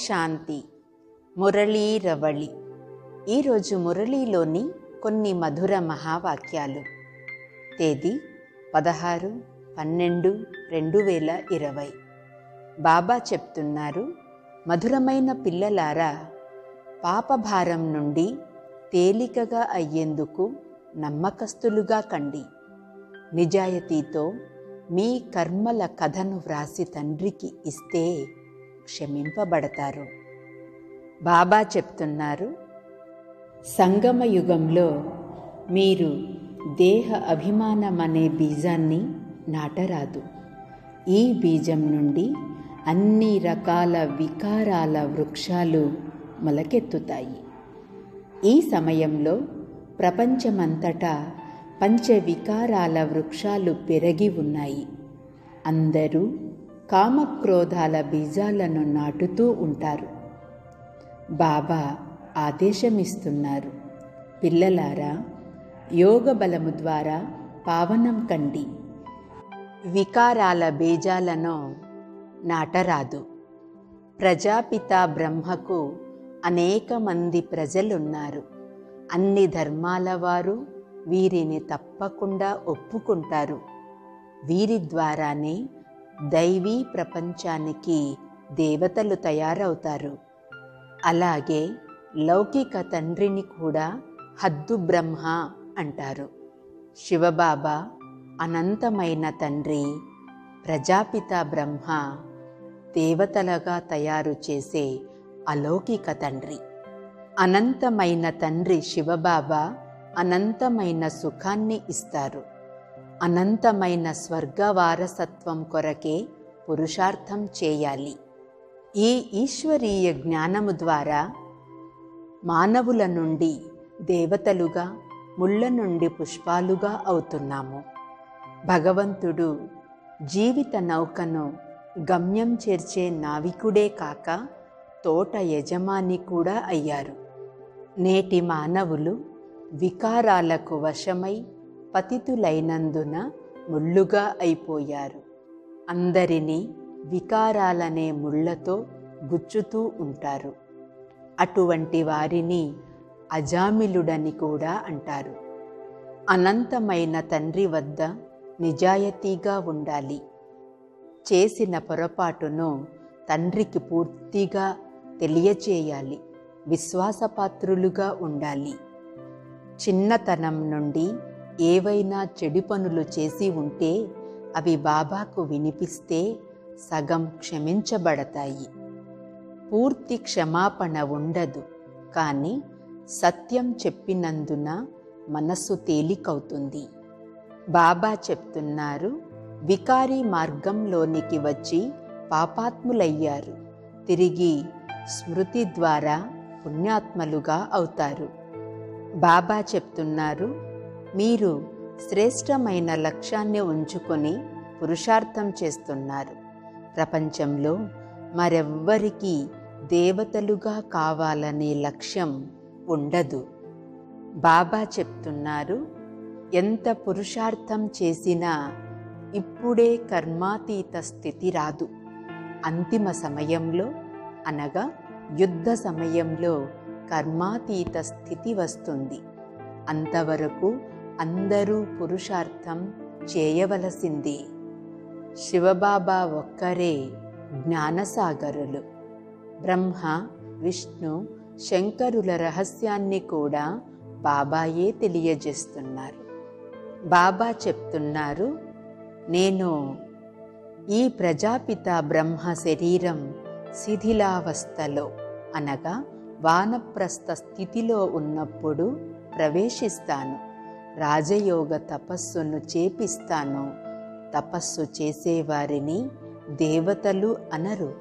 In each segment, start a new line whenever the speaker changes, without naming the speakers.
శాంతి మురళీరవళి ఈరోజు మురళీలోని కొన్ని మధుర మహావాక్యాలు తేదీ పదహారు పన్నెండు రెండు వేల ఇరవై బాబా చెప్తున్నారు మధురమైన పిల్లలారా పాపభారం నుండి తేలికగా అయ్యేందుకు నమ్మకస్తులుగా కండి నిజాయితీతో మీ కర్మల కథను వ్రాసి తండ్రికి ఇస్తే క్షమింపబడతారు బాబా చెప్తున్నారు సంగమ యుగంలో మీరు దేహ అభిమానం అనే బీజాన్ని నాటరాదు ఈ బీజం నుండి అన్ని రకాల వికారాల వృక్షాలు మొలకెత్తుతాయి ఈ సమయంలో ప్రపంచమంతటా పంచవికారాల వృక్షాలు పెరగి ఉన్నాయి అందరూ కామక్రోధాల బీజాలను నాటుతూ ఉంటారు బాబా ఆదేశమిస్తున్నారు పిల్లలారా యోగ బలము ద్వారా పావనం కండి వికారాల బీజాలను నాటరాదు ప్రజాపిత బ్రహ్మకు అనేక మంది ప్రజలున్నారు అన్ని ధర్మాల వారు వీరిని తప్పకుండా ఒప్పుకుంటారు వీరి ద్వారానే దైవీ ప్రపంచానికి దేవతలు తయారవుతారు అలాగే లౌకిక తండ్రిని కూడా హద్దు బ్రహ్మ అంటారు శివబాబా అనంతమైన తండ్రి ప్రజాపిత బ్రహ్మ దేవతలుగా తయారు చేసే అలౌకిక తండ్రి అనంతమైన తండ్రి శివబాబా అనంతమైన సుఖాన్ని ఇస్తారు అనంతమైన స్వర్గ వారసత్వం కొరకే పురుషార్థం చేయాలి ఈ ఈశ్వరీయ జ్ఞానము ద్వారా మానవుల నుండి దేవతలుగా ముళ్ళ నుండి పుష్పాలుగా అవుతున్నాము భగవంతుడు జీవిత నౌకను గమ్యం చేర్చే నావికుడే కాక తోట యజమాని కూడా అయ్యారు నేటి మానవులు వికారాలకు వశమై పతితులైనందున ముళ్ళుగా అయిపోయారు అందరినీ వికారాలనే ముళ్ళతో గుచ్చుతూ ఉంటారు అటువంటి వారిని అజామిలుడని కూడా అంటారు అనంతమైన తండ్రి వద్ద నిజాయితీగా ఉండాలి చేసిన పొరపాటును తండ్రికి పూర్తిగా తెలియచేయాలి విశ్వాసపాత్రులుగా ఉండాలి చిన్నతనం నుండి ఏవైనా చెడు పనులు చేసి ఉంటే అవి బాబాకు వినిపిస్తే సగం క్షమించబడతాయి పూర్తి క్షమాపణ ఉండదు కానీ సత్యం చెప్పినందున మనస్సు తేలికవుతుంది బాబా చెప్తున్నారు వికారి మార్గంలోనికి వచ్చి పాపాత్ములయ్యారు తిరిగి స్మృతి ద్వారా పుణ్యాత్మలుగా అవుతారు బాబా చెప్తున్నారు మీరు శ్రేష్టమైన లక్ష్యాన్ని ఉంచుకొని పురుషార్థం చేస్తున్నారు ప్రపంచంలో మరెవ్వరికీ దేవతలుగా కావాలనే లక్ష్యం ఉండదు బాబా చెప్తున్నారు ఎంత పురుషార్థం చేసినా ఇప్పుడే కర్మాతీత స్థితి రాదు అంతిమ సమయంలో అనగా యుద్ధ సమయంలో కర్మాతీత స్థితి వస్తుంది అంతవరకు అందరూ పురుషార్థం చేయవలసిందే శివబాబా ఒక్కరే జ్ఞానసాగరులు బ్రహ్మ విష్ణు శంకరుల రహస్యాన్ని కూడా బాబాయే తెలియజేస్తున్నారు బాబా చెప్తున్నారు నేను ఈ ప్రజాపిత బ్రహ్మ శరీరం శిథిలావస్థలో అనగా వానప్రస్థ స్థితిలో ఉన్నప్పుడు ప్రవేశిస్తాను రాజయోగ తపస్సును చేపిస్తాను తపస్సు చేసేవారిని దేవతలు అనరు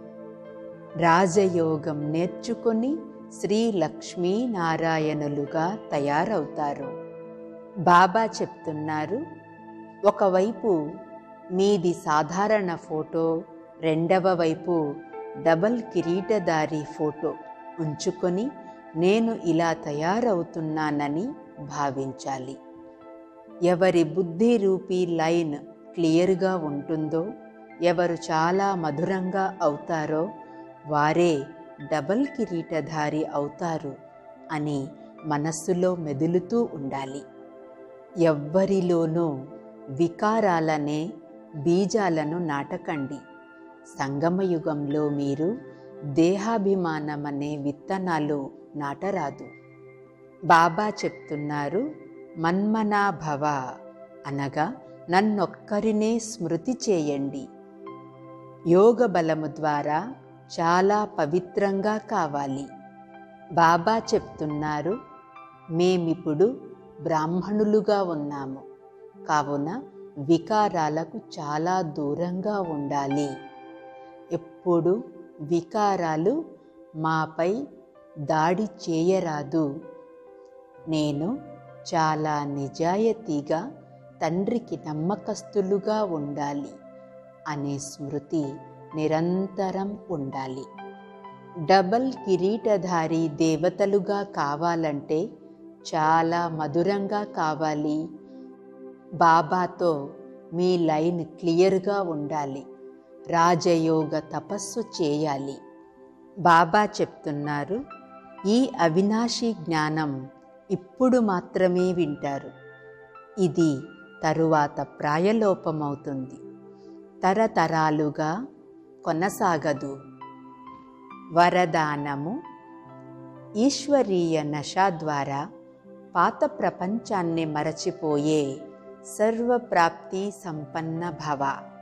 రాజయోగం నేర్చుకొని శ్రీ లక్ష్మీనారాయణులుగా తయారవుతారు బాబా చెప్తున్నారు ఒకవైపు మీది సాధారణ ఫోటో రెండవ వైపు డబల్ కిరీటదారి ఫోటో ఉంచుకొని నేను ఇలా తయారవుతున్నానని భావించాలి ఎవరి బుద్ధి రూపీ లైన్ క్లియర్గా ఉంటుందో ఎవరు చాలా మధురంగా అవుతారో వారే డబల్ కిరీటధారి అవుతారు అని మనస్సులో మెదులుతూ ఉండాలి ఎవ్వరిలోనూ వికారాలనే బీజాలను నాటకండి సంగమయుగంలో మీరు దేహాభిమానమనే విత్తనాలు నాటరాదు బాబా చెప్తున్నారు మన్మనాభవ అనగా నన్నొక్కరినే స్మృతి చేయండి యోగ బలము ద్వారా చాలా పవిత్రంగా కావాలి బాబా చెప్తున్నారు మేమిప్పుడు బ్రాహ్మణులుగా ఉన్నాము కావున వికారాలకు చాలా దూరంగా ఉండాలి ఎప్పుడు వికారాలు మాపై దాడి చేయరాదు నేను చాలా నిజాయితీగా తండ్రికి నమ్మకస్తులుగా ఉండాలి అనే స్మృతి నిరంతరం ఉండాలి డబల్ కిరీటధారి దేవతలుగా కావాలంటే చాలా మధురంగా కావాలి బాబాతో మీ లైన్ క్లియర్గా ఉండాలి రాజయోగ తపస్సు చేయాలి బాబా చెప్తున్నారు ఈ అవినాశి జ్ఞానం ఇప్పుడు మాత్రమే వింటారు ఇది తరువాత ప్రాయలోపమవుతుంది తరతరాలుగా కొనసాగదు వరదానము ఈశ్వరీయ నశ ద్వారా పాత ప్రపంచాన్ని మరచిపోయే సర్వప్రాప్తి సంపన్న భవ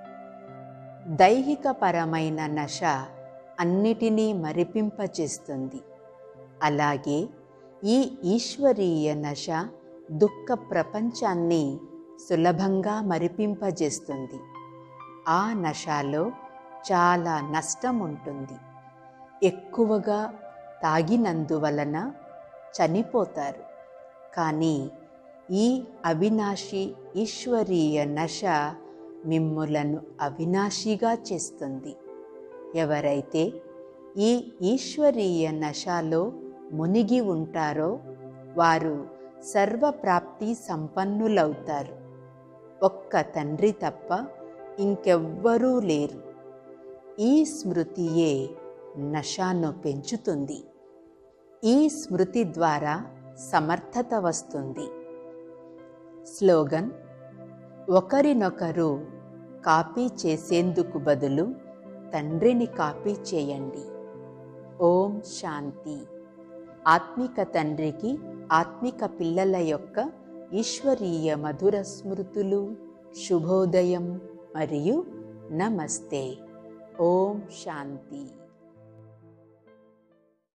దైహికపరమైన నశ అన్నిటినీ మరిపింపచేస్తుంది అలాగే ఈ ఈశ్వరీయ నశ దుఃఖ ప్రపంచాన్ని సులభంగా మరిపింపజేస్తుంది ఆ నశాలో చాలా నష్టం ఉంటుంది ఎక్కువగా తాగినందువలన చనిపోతారు కానీ ఈ అవినాశి ఈశ్వరీయ నశ మిమ్ములను అవినాశిగా చేస్తుంది ఎవరైతే ఈ ఈశ్వరీయ నశాలో మునిగి ఉంటారో వారు సర్వప్రాప్తి సంపన్నులవుతారు ఒక్క తండ్రి తప్ప ఇంకెవ్వరూ లేరు ఈ స్మృతియే నశాను పెంచుతుంది ఈ స్మృతి ద్వారా సమర్థత వస్తుంది స్లోగన్ ఒకరినొకరు కాపీ చేసేందుకు బదులు తండ్రిని కాపీ చేయండి ఓం శాంతి ఆత్మిక తండ్రికి ఆత్మిక పిల్లల యొక్క ఈశ్వరీయ మధుర స్మృతులు శుభోదయం మరియు నమస్తే ఓం శాంతి